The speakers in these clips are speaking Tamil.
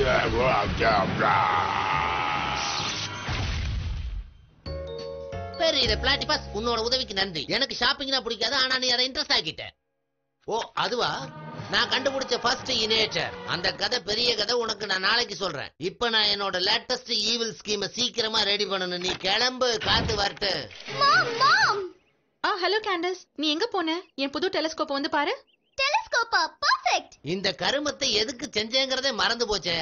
பெரிய பிளாட்டிபஸ் உன்னோட உதவிக்கு நன்றி எனக்கு ஷாப்பிங்னா பிடிக்காது ஆனா நீ அதை இன்ட்ரெஸ்ட் ஆக்கிட்ட ஓ அதுவா நான் கண்டுபிடிச்ச ஃபர்ஸ்ட் இனேட்டர் அந்த கதை பெரிய கதை உனக்கு நான் நாளைக்கு சொல்றேன் இப்ப நான் என்னோட லேட்டஸ்ட் ஈவில் ஸ்கீமை சீக்கிரமா ரெடி பண்ணணும் நீ கிளம்பு காத்து வரட்டு மாம் மாம் ஆ ஹலோ கேண்டஸ் நீ எங்க போன என் புது டெலஸ்கோப்பை வந்து பாரு டெலிஸ்கோப்பா பர்ஃபெக்ட் இந்த கருமத்தை எதுக்கு செஞ்சேங்கிறதே மறந்து போச்சே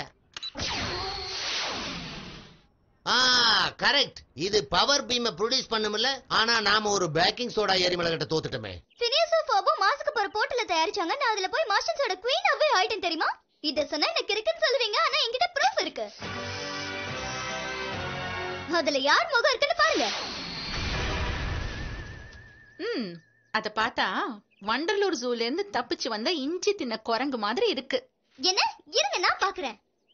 ஆ கரெக்ட் இது பவர் பீமை ப்ரொடியூஸ் பண்ணுமில்ல ஆனா நாம ஒரு பேக்கிங் சோடா எரிமலகிட்ட தோத்துட்டோமே ஃபினியஸும் ஃபோபும் மாஸ்க்கு போற போர்ட்டல தயாரிச்சாங்க நான் அதுல போய் மார்ஷன்ஸோட குவீனாவே ஆயிட்டேன் தெரியுமா இத சொன்னா எனக்கு இருக்குன்னு சொல்லுவீங்க ஆனா என்கிட்ட ப்ரூஃப் இருக்கு அதுல யார் முகம் இருக்குன்னு பாருங்க ம் அத பார்த்தா வண்டலூர் ஜூல இருந்து தப்பிச்சு வந்த இஞ்சி தின்ன குரங்கு மாதிரி இருக்கு என்ன இருங்க நான் பாக்குறேன்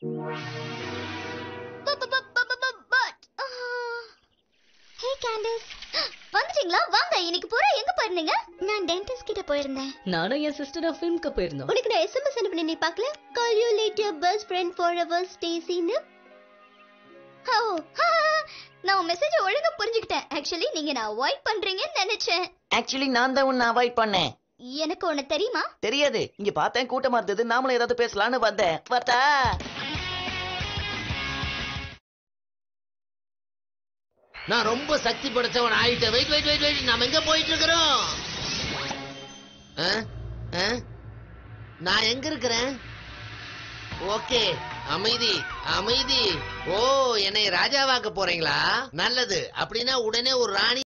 ஹே கேண்டஸ் வந்துட்டீங்களா வாங்க இன்னைக்கு பூரா எங்க போயிருந்தீங்க நான் டென்டிஸ்ட் கிட்ட போயிருந்தேன் நானும் என் சிஸ்டர் ஃபிலிம்க்கு போயிருந்தோம் உனக்கு நான் எஸ்எம்எஸ் அனுப்பினேன் நீ பார்க்கல call you late your best friend for ever ஸ்டேசின்னு ஓ ஹா, நான் உன் மெசேஜ் ஒழுங்கா புரிஞ்சுக்கிட்டேன் ஆக்சுவலி நீங்க நான் அவாய்ட் பண்றீங்கன்னு நினைச்சேன் ஆக்சுவலி நான் தான் உன்னை அவாய்ட் பண்ணேன் எனக்கு உன்னை தெரியுமா தெரியாது இங்க பார்த்தேன் கூட்டமா இருந்தது நாமளும் ஏதாவது பேசலாம்னு வந்தேன் பார்த்தா நான் ரொம்ப சக்தி படைச்சவன் ஆயிட்டேன் வெயிட் வெயிட் வெயிட் வெயிட் நாம எங்க போயிட்டு இருக்கிறோம் ஆ? ஆ? நான் எங்க இருக்கிறேன் ஓகே அமைதி அமைதி ஓ என்னை ராஜாவாக்க போறீங்களா நல்லது அப்படின்னா உடனே ஒரு ராணி